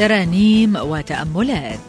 ترانيم وتأملات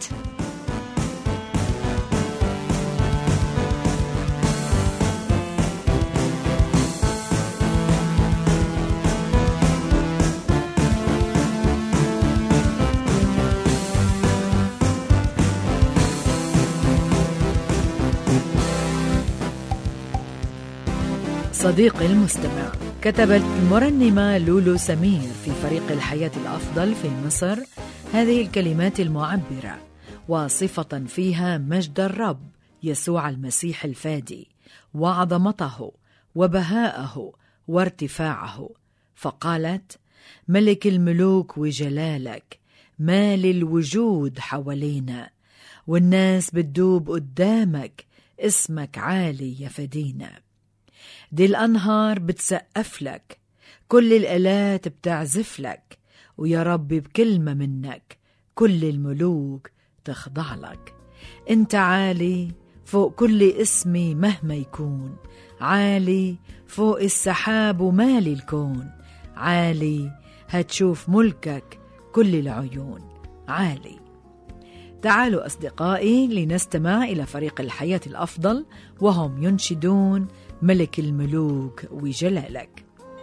صديقي المستمع كتبت المرنمة لولو سمير في فريق الحياة الأفضل في مصر هذه الكلمات المعبرة وصفة فيها مجد الرب يسوع المسيح الفادي وعظمته وبهاءه وارتفاعه فقالت ملك الملوك وجلالك مال الوجود حوالينا والناس بتدوب قدامك اسمك عالي يا فدينا دي الأنهار بتسقف لك كل الآلات بتعزف لك ويا رب بكلمة منك كل الملوك تخضع لك انت عالي فوق كل اسمي مهما يكون عالي فوق السحاب ومالي الكون عالي هتشوف ملكك كل العيون عالي تعالوا أصدقائي لنستمع إلى فريق الحياة الأفضل وهم ينشدون ملك الملوك وجلالك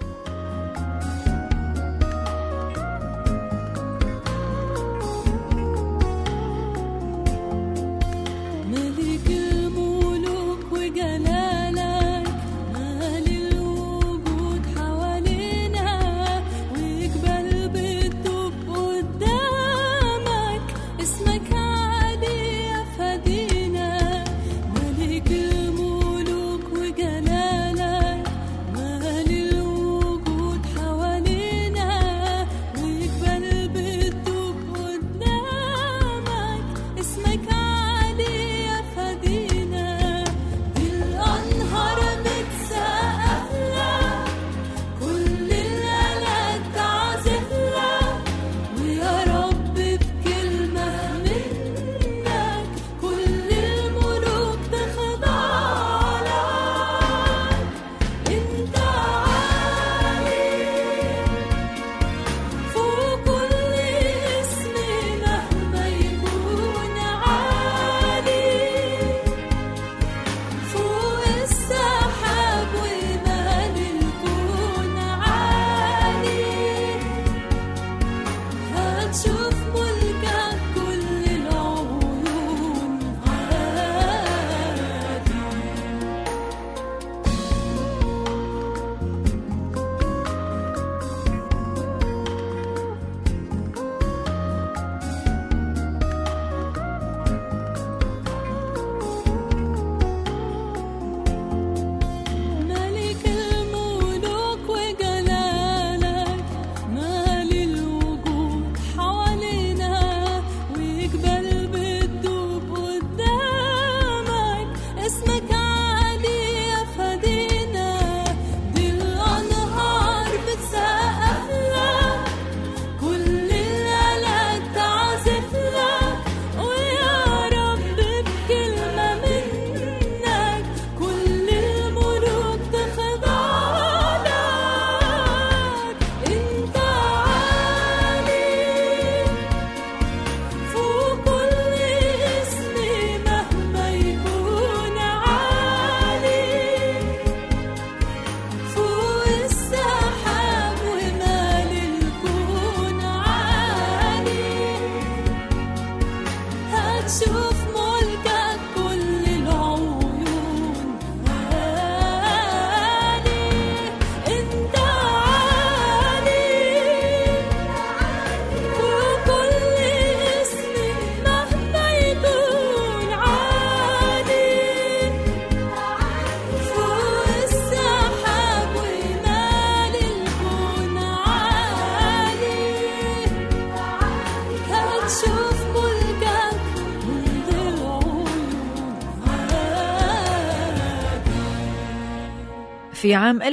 في عام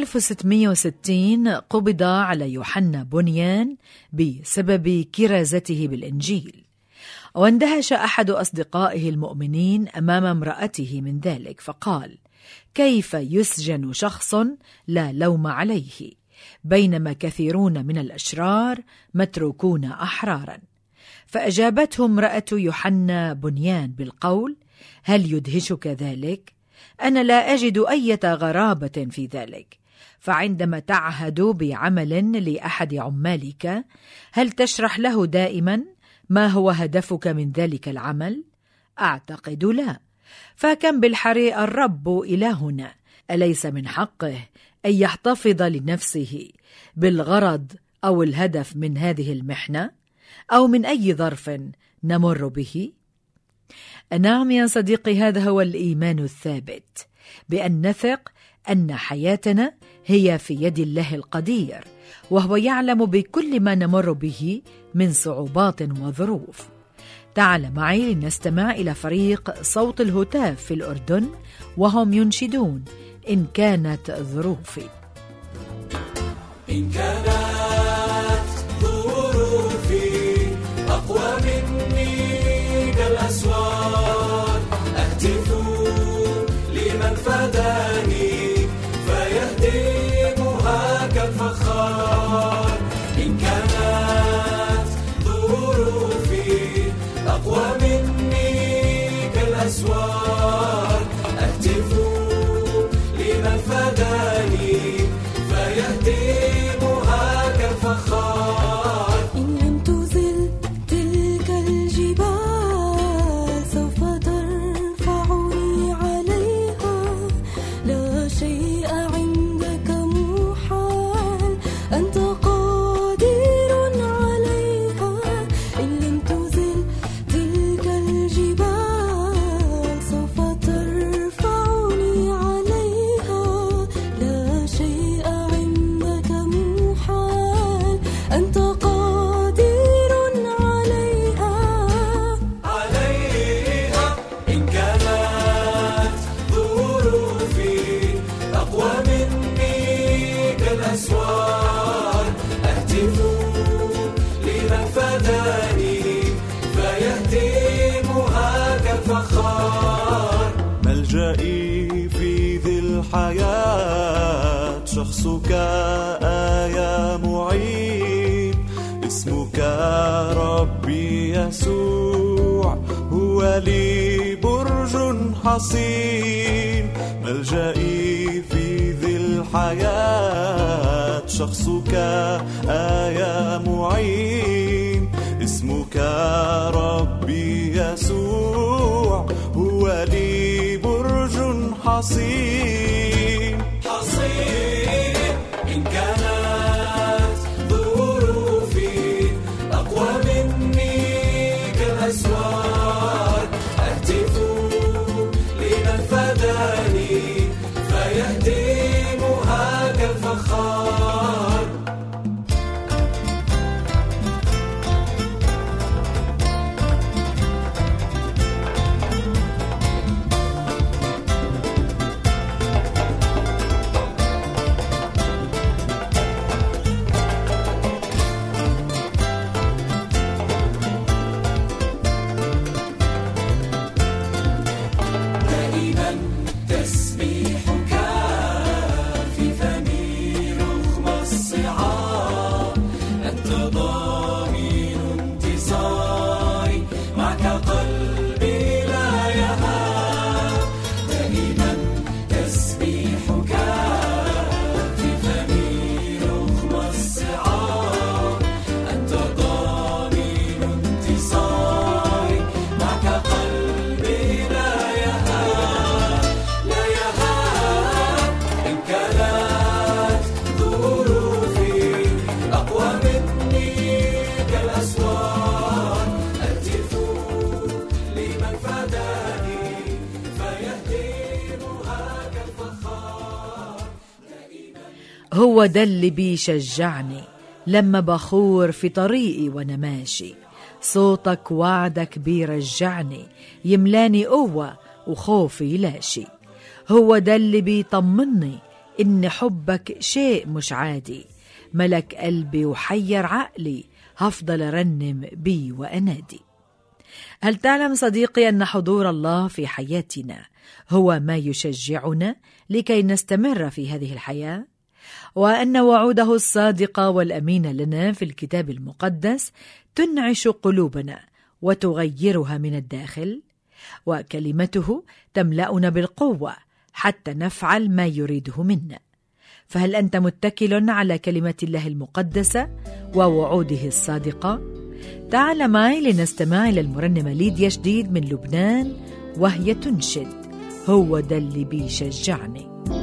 1660 قبض على يوحنا بنيان بسبب كرازته بالإنجيل واندهش أحد أصدقائه المؤمنين أمام امرأته من ذلك فقال كيف يسجن شخص لا لوم عليه بينما كثيرون من الأشرار متروكون أحرارا فأجابته امرأة يوحنا بنيان بالقول هل يدهشك ذلك؟ أنا لا أجد أية غرابة في ذلك فعندما تعهد بعمل لأحد عمالك هل تشرح له دائما ما هو هدفك من ذلك العمل؟ أعتقد لا فكم بالحري الرب إلهنا أليس من حقه أن يحتفظ لنفسه بالغرض أو الهدف من هذه المحنة أو من أي ظرف نمر به؟ نعم يا صديقي هذا هو الإيمان الثابت بأن نثق أن حياتنا هي في يد الله القدير وهو يعلم بكل ما نمر به من صعوبات وظروف تعال معي لنستمع إلى فريق صوت الهتاف في الأردن وهم ينشدون إن كانت ظروفي إن كانت ظروفي أقوى مني كالأسوار أهتف لمن فداني فيهدمها كالفخار إن كانت ظروفي أقوى مني كالأسوار أهتف لمن فداني فيهدمها كالفخار إن لم تزل تلك الجبال سوف ترفعني عليها لا شيء عندك محال أنت قادر عليها إن لم تزل تلك الجبال سوف ترفعني عليها لا شيء عندك محال أنت قادر عليها عليها إن كانت ظروفي أقوى مني كالأسوار أهتف لمن فداني فيهدمها كالفخار ملجئي في ذي الحياة شخصك آية معين اسمك ربي يسوع هو لي برج حصين ملجئي في ذي الحياة شخصك آية معين اسمك ربي يسوع هو لي برج حصين حصين إن كانت ظروفي أقوى مني كالأسوار أهتف لمن فداني فيهدمها كالفخار دائما تسبيحك في فمي رغم الصعاب أنت ضامن انتصاري معك قلبي لا يهاب دائما تسبيحك في فمي رغم الصعاب أنت ضامن انتصاري معك قلبي لا يهاب لا يهاب إن كانت ظروفي أقوى مني كالأسوار أهتف لمن فداني فيهدمها كالفخار هو ده اللي بيشجعني لما بخور في طريقي وانا ماشي صوتك وعدك بيرجعني يملاني قوة وخوفي لاشي هو ده اللي بيطمني إن حبك شيء مش عادي ملك قلبي وحير عقلي هفضل أرنم بيه وأنادي هل تعلم صديقي أن حضور الله في حياتنا هو ما يشجعنا لكي نستمر في هذه الحياة؟ وأن وعوده الصادقة والأمينة لنا في الكتاب المقدس تنعش قلوبنا وتغيرها من الداخل وكلمته تملانا بالقوه حتى نفعل ما يريده منا فهل انت متكل على كلمه الله المقدسه ووعوده الصادقه تعال معي لنستمع الى المرنمه ليديا شديد من لبنان وهي تنشد هو ده اللي بيشجعني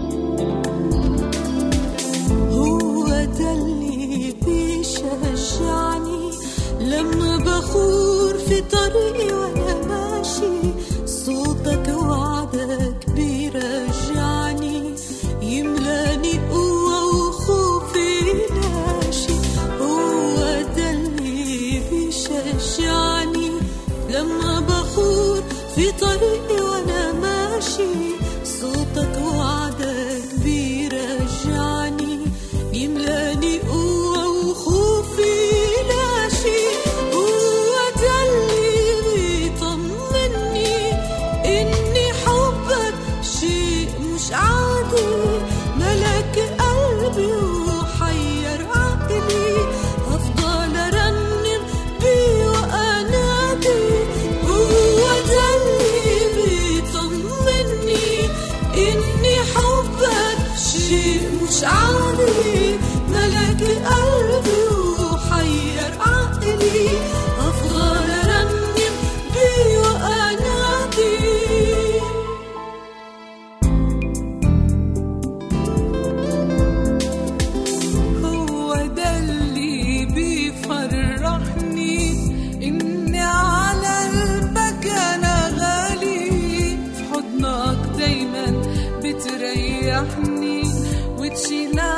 هو ده اللي بيشجعني لما بخور في طريقي وانا ماشي صوتك وعدك بيرجعني يملاني قوة وخوفي ناشي هو ده اللي بيشجعني لما بخور في طريقي وانا ماشي صوتك وعدك بيرجعني يملاني قوة وخوفي ناشي هو ده اللي بيطمني إني حبك شيء مش عادي ملك قلبي وحير عقلي هفضل أرنم بيه وأنادي هو ده اللي بيطمني إني حبك شيء مش عادي ملك قلبي وحير عقلي أفضل أرنم بيه وأنادي هو ده اللي بيفرحني إني على قلبك أنا غالي في حضنك دايما بتريحني وتشيل